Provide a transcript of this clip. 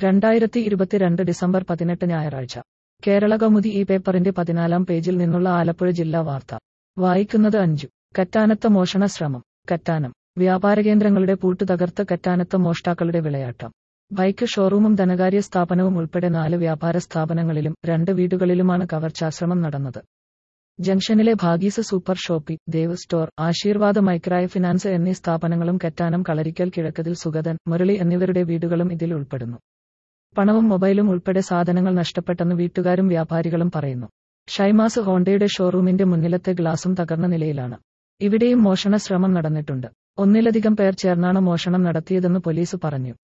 രണ്ടായിരത്തി ഇരുപത്തിരണ്ട് ഡിസംബർ പതിനെട്ട് ഞായറാഴ്ച കേരള കൗമുദി ഈ പേപ്പറിന്റെ പതിനാലാം പേജിൽ നിന്നുള്ള ആലപ്പുഴ ജില്ലാ വാർത്ത വായിക്കുന്നത് അഞ്ചു കറ്റാനത്ത മോഷണ ശ്രമം കറ്റാനം വ്യാപാരകേന്ദ്രങ്ങളുടെ പൂട്ട് തകർത്ത് കറ്റാനത്ത മോഷ്ടാക്കളുടെ വിളയാട്ടം ബൈക്ക് ഷോറൂമും ധനകാര്യ സ്ഥാപനവും ഉൾപ്പെടെ നാല് വ്യാപാര സ്ഥാപനങ്ങളിലും രണ്ട് വീടുകളിലുമാണ് കവർച്ചാശ്രമം നടന്നത് ജംഗ്ഷനിലെ Bhagees super shoppe Dev store Ashirvada micro finance എന്നീ സ്ഥാപനങ്ങളും കറ്റാനം കളരിക്കൽ കിഴക്കതിൽ സുഗതൻ മുരളി എന്നിവരുടെ വീടുകളും ഇതിൽ ഉൾപ്പെടുന്നു പണവും മൊബൈലും ഉൾപ്പെടെ സാധനങ്ങൾ നഷ്ടപ്പെട്ടെന്ന് വീട്ടുകാരും വ്യാപാരികളും പറയുന്നു ഷൈമാസ് ഹോണ്ടയുടെ ഷോറൂമിന്റെ മുന്നിലത്തെ ഗ്ലാസും തകർന്ന നിലയിലാണ് ഇവിടെയും മോഷണ ശ്രമം നടന്നിട്ടുണ്ട് ഒന്നിലധികം പേർ ചേർന്നാണ് മോഷണം നടത്തിയതെന്ന് പോലീസ് പറഞ്ഞു